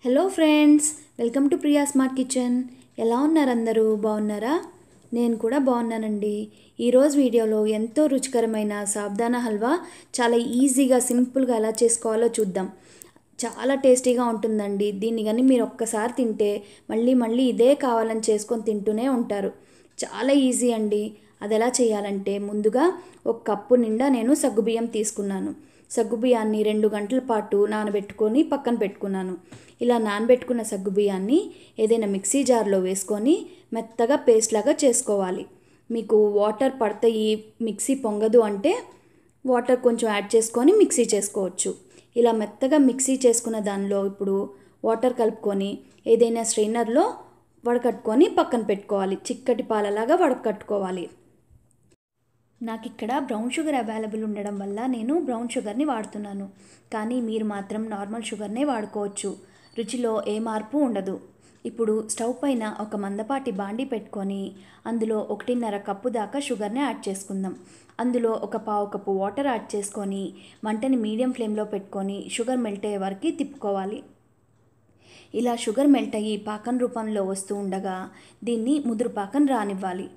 hello friends welcome to Priya smart kitchen ఎలా ఉన్నారు అందరూ బాగున్నారా నేను కూడా బాగున్నానండి ఈరోజు వీడియోలో ఎంతో రుచికరమైన సాబ్దానా హల్వా చాలా ఈజీగా సింపుల్గా ఎలా చేసుకోవాలో చూద్దాం చాలా టేస్టీగా ఉంటుందండి దీన్ని కానీ మీరు ఒక్కసారి తింటే మళ్ళీ మళ్ళీ ఇదే కావాలని చేసుకొని తింటూనే ఉంటారు చాలా ఈజీ అండి అది ఎలా చేయాలంటే ముందుగా ఒక కప్పు నిండా నేను సగ్గుబియ్యం తీసుకున్నాను సగ్గుబియ్యాన్ని రెండు గంటల పాటు నానబెట్టుకొని పక్కన పెట్టుకున్నాను ఇలా నానబెట్టుకున్న సగ్గుబియ్యాన్ని ఏదైనా మిక్సీ జార్లో వేసుకొని మెత్తగా పేస్ట్ లాగా చేసుకోవాలి మీకు వాటర్ పడతాయి మిక్సీ పొంగదు అంటే వాటర్ కొంచెం యాడ్ చేసుకొని మిక్సీ చేసుకోవచ్చు ఇలా మెత్తగా మిక్సీ చేసుకున్న దానిలో ఇప్పుడు వాటర్ కలుపుకొని ఏదైనా స్ట్రైనర్లో వడకట్టుకొని పక్కన పెట్టుకోవాలి చిక్కటి పాలలాగా వడకట్టుకోవాలి నాకు ఇక్కడ బ్రౌన్ షుగర్ అవైలబుల్ ఉండడం వల్ల నేను బ్రౌన్ షుగర్ని వాడుతున్నాను కానీ మీరు మాత్రం నార్మల్ షుగర్నే వాడుకోవచ్చు రుచిలో ఏ మార్పు ఉండదు ఇప్పుడు స్టవ్ పైన ఒక మందపాటి బాండి పెట్టుకొని అందులో ఒకటిన్నర కప్పు దాకా షుగర్ని యాడ్ చేసుకుందాం అందులో ఒక పావు కప్పు వాటర్ యాడ్ చేసుకొని మంటని మీడియం ఫ్లేమ్లో పెట్టుకొని షుగర్ మెల్ట్ అయ్యే వరకు తిప్పుకోవాలి ఇలా షుగర్ మెల్ట్ అయ్యి పాకం రూపంలో వస్తూ ఉండగా దీన్ని ముదురు పాకం రానివ్వాలి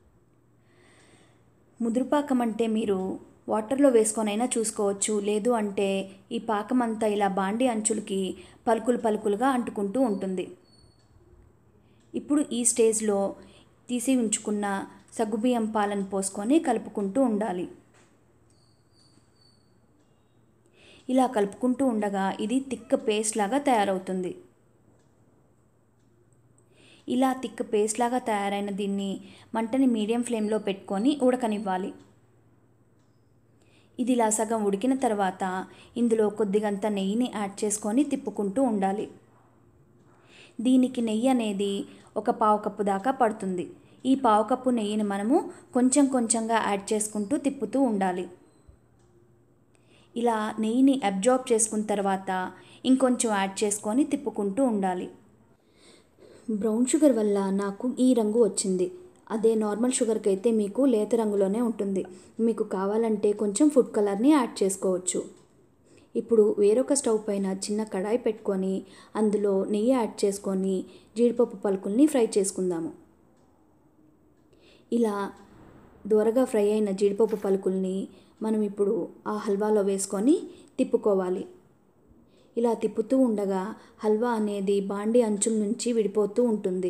ముదురుపాకం అంటే మీరు వాటర్లో వేసుకొనైనా చూసుకోవచ్చు లేదు అంటే ఈ పాకం అంతా ఇలా బాండి అంచులకి పలుకులు పలుకులుగా అంటుకుంటూ ఉంటుంది ఇప్పుడు ఈ స్టేజ్లో తీసి ఉంచుకున్న సగ్గుబియ్యం పాలను పోసుకొని కలుపుకుంటూ ఉండాలి ఇలా కలుపుకుంటూ ఉండగా ఇది తిక్క పేస్ట్ లాగా తయారవుతుంది ఇలా తిక్క పేస్ట్ లాగా తయారైన దీన్ని మంటని మీడియం ఫ్లేమ్లో పెట్టుకొని ఉడకనివ్వాలి ఇది ఇలా సగం ఉడికిన తర్వాత ఇందులో కొద్దిగంత నెయ్యిని యాడ్ చేసుకొని తిప్పుకుంటూ ఉండాలి దీనికి నెయ్యి అనేది ఒక పావు కప్పు దాకా పడుతుంది ఈ పావు కప్పు నెయ్యిని మనము కొంచెం కొంచెంగా యాడ్ చేసుకుంటూ తిప్పుతూ ఉండాలి ఇలా నెయ్యిని అబ్జార్బ్ చేసుకున్న తర్వాత ఇంకొంచెం యాడ్ చేసుకొని తిప్పుకుంటూ ఉండాలి బ్రౌన్ షుగర్ వల్ల నాకు ఈ రంగు వచ్చింది అదే నార్మల్ షుగర్కి అయితే మీకు లేత రంగులోనే ఉంటుంది మీకు కావాలంటే కొంచెం ఫుడ్ కలర్ని యాడ్ చేసుకోవచ్చు ఇప్పుడు వేరొక స్టవ్ పైన చిన్న కడాయి పెట్టుకొని అందులో నెయ్యి యాడ్ చేసుకొని జీడిపప్పు పలుకుల్ని ఫ్రై చేసుకుందాము ఇలా దూరగా ఫ్రై అయిన జీడిపప్పు పలుకుల్ని మనం ఇప్పుడు ఆ హల్వాలో వేసుకొని తిప్పుకోవాలి ఇలా తిప్పుతూ ఉండగా హల్వా అనేది బాండి అంచుల నుంచి విడిపోతూ ఉంటుంది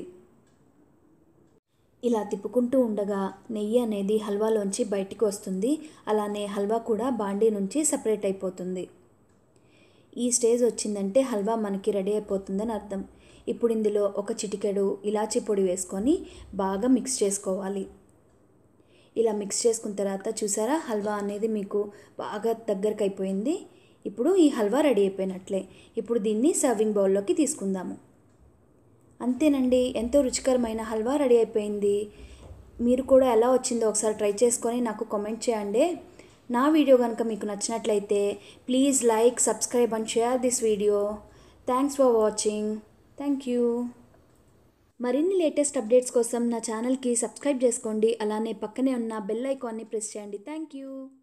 ఇలా తిప్పుకుంటూ ఉండగా నెయ్యి అనేది హల్వాలోంచి బయటికి వస్తుంది అలానే హల్వా కూడా బాండీ నుంచి సపరేట్ అయిపోతుంది ఈ స్టేజ్ వచ్చిందంటే హల్వా మనకి రెడీ అయిపోతుందని అర్థం ఇప్పుడు ఇందులో ఒక చిటికెడు ఇలాచీ పొడి వేసుకొని బాగా మిక్స్ చేసుకోవాలి ఇలా మిక్స్ చేసుకున్న తర్వాత చూసారా హల్వా అనేది మీకు బాగా దగ్గరకు అయిపోయింది ఇప్పుడు ఈ హల్వా రెడీ అయిపోయినట్లే ఇప్పుడు దీన్ని సర్వింగ్ బౌల్లోకి తీసుకుందాము అంతేనండి ఎంతో రుచికరమైన హల్వా రెడీ అయిపోయింది మీరు కూడా ఎలా వచ్చిందో ఒకసారి ట్రై చేసుకొని నాకు కామెంట్ చేయండి నా వీడియో కనుక మీకు నచ్చినట్లయితే please like subscribe and share this video thanks for watching thank you మరిన్ని లేటెస్ట్ అప్డేట్స్ కోసం నా ఛానల్కి సబ్స్క్రైబ్ చేసుకోండి అలానే పక్కనే ఉన్న బెల్ ఐకాన్ని ప్రెస్ చేయండి థ్యాంక్ యూ